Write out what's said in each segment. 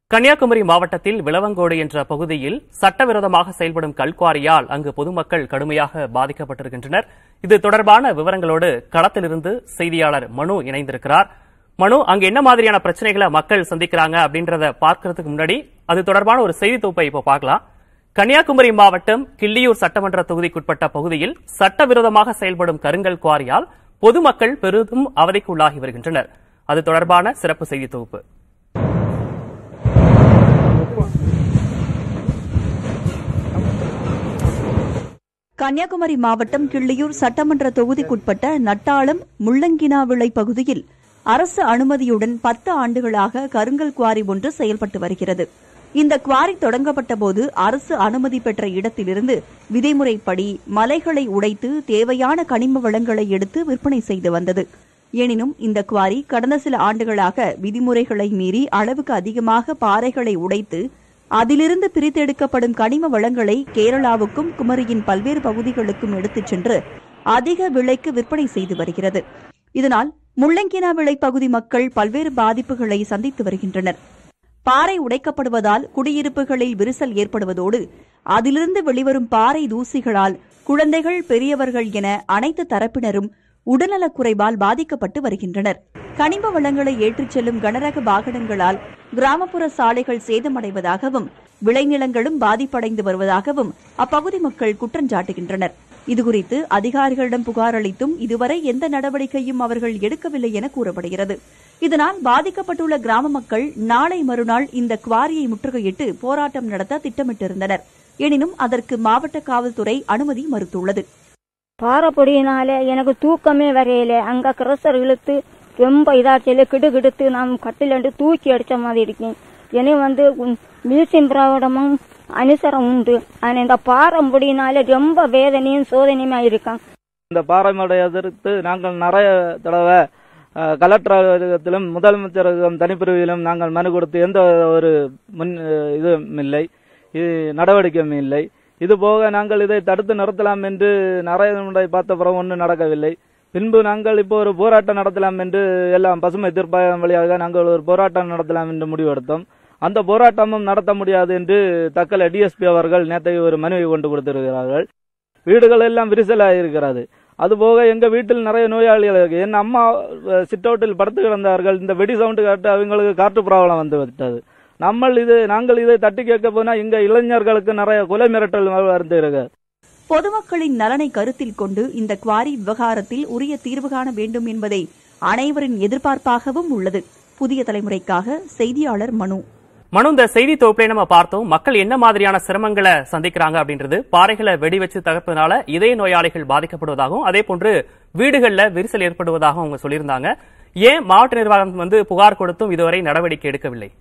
கன்னியாகுமரி மாவட்டத்தில் விளவங்கோடு என்ற பகுதியில் சட்டவிரோதமாக செயல்படும் கல்குவாரியால் அங்கு பொதுமக்கள் கடுமையாக பாதிக்கப்பட்டிருக்கின்றனர் இது தொடர்பான விவரங்களோடு களத்திலிருந்து செய்தியாளர் மனு இணைந்திருக்கிறார் மனு அங்க என்ன மாதிரியான பிரச்சனைகளை மக்கள் சந்திக்கிறாங்க அப்படின்றத பார்க்கறதுக்கு முன்னாடி அது தொடர்பான ஒரு செய்தி தொகுப்பை இப்போ பார்க்கலாம் கன்னியாகுமரி மாவட்டம் கிள்ளியூர் சட்டமன்ற தொகுதிக்குட்பட்ட பகுதியில் சட்டவிரோதமாக செயல்படும் கருங்கல் குவாரியால் பொதுமக்கள் பெரிதும் அவதிக்கு உள்ளாகி வருகின்றனர் அது தொடர்பான சிறப்பு செய்தி தொகுப்பு கன்னியாகுமரி மாவட்டம் கிள்ளியூர் சட்டமன்ற தொகுதிக்குட்பட்ட நட்டாளம் முள்ளங்கினாவிளை பகுதியில் அரசு அனுமதியுடன் பத்து ஆண்டுகளாக கருங்கல் குவாரி ஒன்று செயல்பட்டு வருகிறது இந்த குவாரி தொடங்கப்பட்ட போது அரசு அனுமதி பெற்ற இடத்திலிருந்து விதிமுறைப்படி மலைகளை உடைத்து தேவையான கனிம வளங்களை எடுத்து விற்பனை செய்து வந்தது எனினும் இந்த குவாரி கடந்த சில ஆண்டுகளாக விதிமுறைகளை மீறி அளவுக்கு அதிகமாக பாறைகளை உடைத்து அதிலிருந்து பிரித்தெடுக்கப்படும் கனிம வளங்களை கேரளாவுக்கும் குமரியின் பல்வேறு பகுதிகளுக்கும் எடுத்துச் சென்று அதிக விலைக்கு விற்பனை செய்து வருகிறது இதனால் முள்ளங்கினா விளை பகுதி மக்கள் பல்வேறு பாதிப்புகளை சந்தித்து வருகின்றனர் பாறை உடைக்கப்படுவதால் குடியிருப்புகளில் விரிசல் ஏற்படுவதோடு அதிலிருந்து வெளிவரும் பாறை தூசிகளால் குழந்தைகள் பெரியவர்கள் என அனைத்து தரப்பினரும் உடல்நலக் குறைவால் பாதிக்கப்பட்டு வருகின்றனர் கனிம வளங்களை ஏற்றிச் செல்லும் கனரக வாகனங்களால் கிராமப்புற சாலைகள் சேதமடைவதாகவும் விளைநிலங்களும் பாதிப்படைந்து வருவதாகவும் அப்பகுதி மக்கள் குற்றஞ்சாட்டுகின்றனர் இதுகுறித்து அதிகாரிகளிடம் புகார் அளித்தும் இதுவரை எந்த நடவடிக்கையும் அவர்கள் எடுக்கவில்லை என கூறப்படுகிறது இதனால் பாதிக்கப்பட்டுள்ள கிராம மக்கள் நாளை மறுநாள் இந்த குவாரியை முற்றுகையிட்டு போராட்டம் நடத்த திட்டமிட்டிருந்தனர் எனினும் அதற்கு மாவட்ட காவல்துறை அனுமதி மறுத்துள்ளது பாறைப்பொடியினால எனக்கு தூக்கமே வரையில அங்க கிரசர் இழுத்து ரொம்ப இதாச்சல கிடு கிடுத்து நான் கட்டிலண்டு தூக்கி அடிச்ச மாதிரி இருக்கேன் இனி வந்து மியூசியம் பிராவிடமும் அனுசரம் உண்டு ஆனா இந்த பாறைப்பொடியினால ரொம்ப வேதனையும் சோதனையுமா இருக்கான் இந்த பாறைமடை எதிர்த்து நாங்கள் நிறைய தடவை அஹ், கலெக்டர் அலுவலகத்திலும் முதலமைச்சரகம் தனிப்பிரிவிலும் நாங்கள் மனு கொடுத்து எந்த ஒரு முன் அஹ், இதுவும் இல்லை இது நடவடிக்கையும் இல்லை இது போக நாங்கள் இதை தடுத்து நிறுத்தலாம் என்று நிறைய முறை பார்த்த பிறகு ஒன்றும் நடக்கவில்லை பின்பு நாங்கள் இப்போ ஒரு போராட்டம் நடத்தலாம் என்று எல்லாம் பசுமை தீர்ப்பாயம் வழியாக நாங்கள் ஒரு போராட்டம் நடத்தலாம் என்று முடிவெடுத்தோம் அந்த போராட்டமும் நடத்த முடியாது என்று தக்கலை டிஎஸ்பி அவர்கள் நேற்றைய ஒரு மனுவை கொண்டு கொடுத்திருக்கிறார்கள் வீடுகள் எல்லாம் விரிசலாக இருக்கிறது அதுபோக எங்க வீட்டில் நிறைய நோயாளிகள் இருக்கு என் அம்மா சிட் அவுட்டில் படுத்து கிடந்தார்கள் இந்த வெடி சவுண்டு கேட்டு அவங்களுக்கு காற்று ப்ராப்ளம் வந்து விட்டது நம்ம இது நாங்கள் இதை தட்டி கேட்க போனா இங்க இளைஞர்களுக்கு நிறைய கொலை மிரட்டல் வந்து இருக்கு பொதுமக்களின் நலனை கருத்தில் கொண்டு இந்த குவாரி விவகாரத்தில் உரிய தீர்வு காண வேண்டும் என்பதை அனைவரின் எதிர்பார்ப்பாகவும் உள்ளது புதிய தலைமுறைக்காக செய்தியாளர் மனு மனு இந்த செய்தி தொகுப்பிலே நம்ம பார்த்தோம் மக்கள் என்ன மாதிரியான சிரமங்களை சந்திக்கிறாங்க அப்படின்றது பாறைகளை வெடி வச்சு தகர்ப்பதனால இதய நோயாளிகள் பாதிக்கப்படுவதாகவும் அதே போன்று வீடுகள்ல விரிசல் ஏற்படுவதாகவும் அவங்க சொல்லியிருந்தாங்க ஏன் மாவட்ட நிர்வாகம் வந்து புகார் கொடுத்தும் இதுவரை நடவடிக்கை எடுக்கவில்லை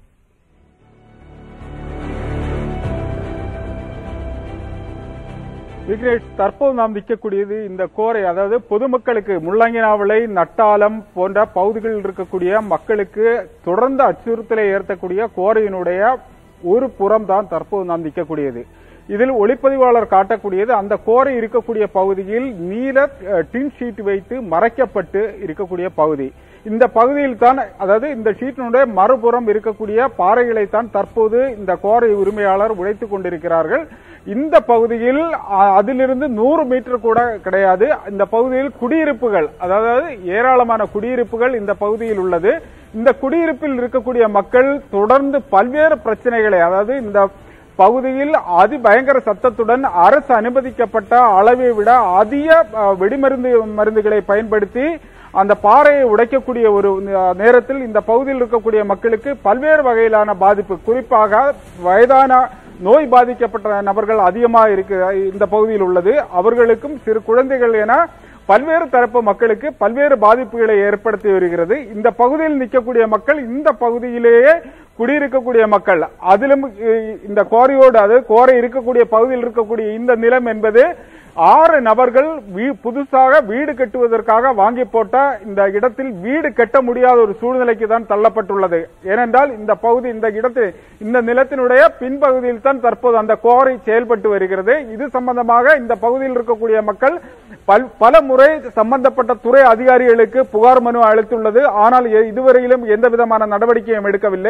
விக்னேஷ் தற்போது நாம் நிற்கக்கூடியது இந்த கோரை அதாவது பொதுமக்களுக்கு முள்ளங்கினாவிளை நட்டாலம் போன்ற பகுதிகளில் இருக்கக்கூடிய மக்களுக்கு தொடர்ந்து அச்சுறுத்தலை ஏற்படக்கூடிய கோரையினுடைய ஒரு புறம் தான் தற்போது நாம் நிற்கக்கூடியது இதில் ஒளிப்பதிவாளர் காட்டக்கூடியது அந்த கோரை இருக்கக்கூடிய பகுதியில் நீல அஹ், டின் ஷீட் வைத்து மறைக்கப்பட்டு இருக்கக்கூடிய பகுதி இந்த பகுதியில் தான் அதாவது இந்த ஷீட்டினுடைய மறுபுறம் இருக்கக்கூடிய பாறைகளை தான் தற்போது இந்த கோரை உரிமையாளர் உடைத்துக் கொண்டிருக்கிறார்கள் இந்த பகுதியில் அ- அதிலிருந்து நூறு மீட்டர் கூட கிடையாது இந்த பகுதியில் குடியிருப்புகள் அதாவது ஏராளமான குடியிருப்புகள் இந்த பகுதியில் உள்ளது இந்த குடியிருப்பில் இருக்கக்கூடிய மக்கள் தொடர்ந்து பல்வேறு பிரச்சனைகளை அதாவது இந்த பகுதியில் அதி பயங்கர சத்தத்துடன் அரசு அனுமதிக்கப்பட்ட அளவை விட அதிக அ, வெடிமருந்து மருந்துகளை பயன்படுத்தி அந்த பாறையை உடைக்கக்கூடிய ஒரு அ, நேரத்தில் இந்த பகுதியில் இருக்கக்கூடிய மக்களுக்கு பல்வேறு வகையிலான பாதிப்பு குறிப்பாக வயதான நோய் பாதிக்கப்பட்ட நபர்கள் அதிகமாக இருக்கு இந்த பகுதியில் உள்ளது அவர்களுக்கும் சிறு குழந்தைகள் என பல்வேறு தரப்பு மக்களுக்கு பல்வேறு பாதிப்புகளை ஏற்படுத்தி வருகிறது இந்த பகுதியில் நிற்கக்கூடிய மக்கள் இந்த பகுதியிலேயே குடியிருக்கக்கூடிய மக்கள் அதிலும் இ- இந்த கோரையோடு அது கோரை இருக்கக்கூடிய பகுதியில் இருக்கக்கூடிய இந்த நிலம் என்பது ஆறு நபர்கள் வீ- புதுசாக வீடு கட்டுவதற்காக வாங்கி போட்ட இந்த இடத்தில் வீடு கட்ட முடியாத ஒரு சூழ்நிலைக்கு தான் தள்ளப்பட்டுள்ளது ஏனென்றால் இந்த பகுதி இந்த இடத்தில் இந்த நிலத்தினுடைய பின்பகுதியில் தான் தற்போது அந்த கோரை செயல்பட்டு வருகிறது இது சம்பந்தமாக இந்த பகுதியில் இருக்கக்கூடிய மக்கள் பல்- பல முறை சம்பந்தப்பட்ட துறை அதிகாரிகளுக்கு புகார் மனு அளித்துள்ளது ஆனால் எ- இதுவரையிலும் எந்த விதமான நடவடிக்கையும் எடுக்கவில்லை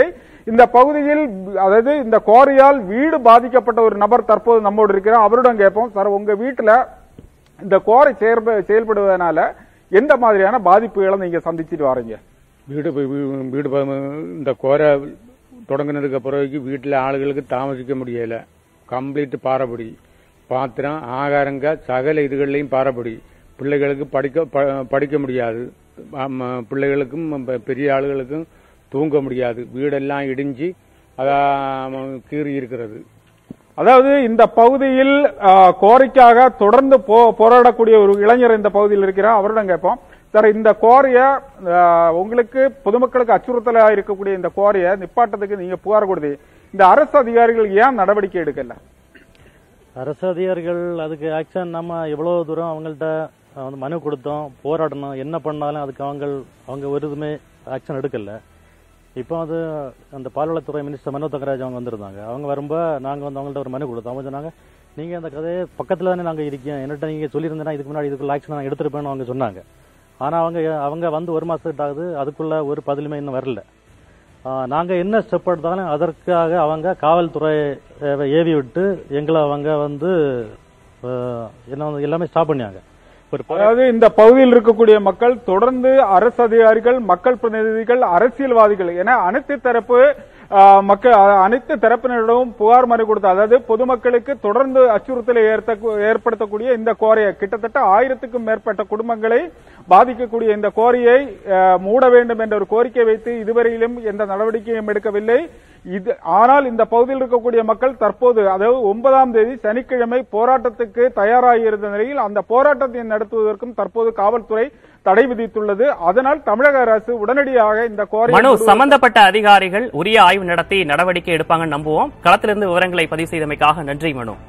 இந்த பகுதியில் அதாவது இந்த கோரியால் வீடு பாதிக்கப்பட்ட ஒரு நபர் தற்போது நம்மோடு இருக்கிறார் அவரிடம் கேட்போம் சார் உங்க வீட்டுல இந்த கோரை செயற்ப- செயல்படுவதனால எந்த மாதிரியான பாதிப்புகளை நீங்க சந்திச்சுட்டு வரீங்க வீடு போய் வீ- வீடு ப- இந்த கோரை தொடங்கினதுக்கு பிறகு வீட்டில் ஆளுகளுக்கு தாமசிக்க முடியல கம்ப்ளீட் பாறைப்படி பாத்திரம் ஆகாரங்க சகல இதுகள்லையும் பாறைப்படி பிள்ளைகளுக்கு படிக்க ப- படிக்க முடியாது ஆமா, பிள்ளைகளுக்கும் பெ- பெரிய ஆளுகளுக்கும் தூங்க முடியாது வீடெல்லாம் இடிஞ்சு அதான் கீறி இருக்கிறது அதாவது இந்த பகுதியில் ஆ, கோரிக்காக தொடர்ந்து போ- போராடக்கூடிய ஒரு இளைஞர் இந்த பகுதியில் இருக்கிறார் அவரிடம் கேட்போம் சார் இந்த கோரிய ஆ, உங்களுக்கு பொதுமக்களுக்கு அச்சுறுத்தலா இருக்கக்கூடிய இந்த கோரிய நிப்பாட்டத்துக்கு நீங்க புகார் கொடுத்து இந்த அரசு அதிகாரிகள் ஏன் நடவடிக்கை எடுக்கல அரசு அதிகாரிகள் அதுக்கு ஆக்ஷன் நம்ம எவ்வளோ தூரம் அவங்கள்ட்ட அஹ், வந்து மனு கொடுத்தோம் போராடணும் என்ன பண்ணாலும் அதுக்கு அவங்க அவங்க ஒரு இதுவுமே ஆக்ஷன் எடுக்கல இப்போ அது அந்த பால்வளத்துறை மினிஸ்டர் மனோ தங்கராஜ் அவங்க வந்திருந்தாங்க அவங்க வரும்போது நாங்கள் வந்து அவங்கள்ட்ட ஒரு மனு கொடுத்தோம் அவங்க சொன்னாங்க நீங்கள் அந்த கதையை பக்கத்தில் தானே நாங்கள் இருக்கோம் என்கிட்ட நீங்கள் சொல்லியிருந்தேன்னா இதுக்கு முன்னாடி இதுக்குள்ள ஆக்ஷன் நான் எடுத்திருப்பேன்னு அவங்க சொன்னாங்க ஆனால் அவங்க அவங்க வந்து ஒரு மாதத்துக்கு ஆகுது அதுக்குள்ள ஒரு பதிலுமே இன்னும் வரல நாங்கள் என்ன ஸ்டெப் எடுத்தாலும் அதற்காக அவங்க காவல்துறை அஹ், ஏவி விட்டு எங்களை அவங்க வந்து அஹ், என்ன வந்து எல்லாமே ஸ்டாப் பண்ணியாங்க ஒரு ப- அதாவது இந்த பகுதியில் இருக்கக்கூடிய மக்கள் தொடர்ந்து அரசு அதிகாரிகள் மக்கள் பிரதிநிதிகள் அரசியல்வாதிகள் என அனைத்து தரப்பு ஆ, மக்கள் அ- அனைத்து தரப்பினரிடமும் புகார் மனு கொடுத்த அதாவது பொதுமக்களுக்கு தொடர்ந்து அச்சுறுத்தலை ஏற்ப- ஏற்படுத்தக்கூடிய இந்த கோரையை கிட்டத்தட்ட ஆயிரத்துக்கும் மேற்பட்ட குடும்பங்களை பாதிக்கக்கூடிய இந்த கோரியை ஆ, மூட வேண்டும் என்ற ஒரு கோரிக்கை வைத்து இதுவரையிலும் எந்த நடவடிக்கையும் எடுக்கவில்லை இது ஆனால் இந்த பகுதியில் இருக்கக்கூடிய மக்கள் தற்போது அதாவது ஒன்பதாம் தேதி சனிக்கிழமை போராட்டத்துக்கு தயாராகி இருந்த நிலையில் அந்த போராட்டத்தை நடத்துவதற்கும் தற்போது காவல்துறை தடை விதித்துள்ளது அதனால் தமிழக அரசு உடனடியாக இந்த கோரிக்கை மனு சம்பந்தப்பட்ட அதிகாரிகள் உரிய ஆய்வு நடத்தி நடவடிக்கை எடுப்பாங்கன்னு நம்புவோம் களத்திலிருந்து விவரங்களை பதிவு செய்தமைக்காக நன்றி மனு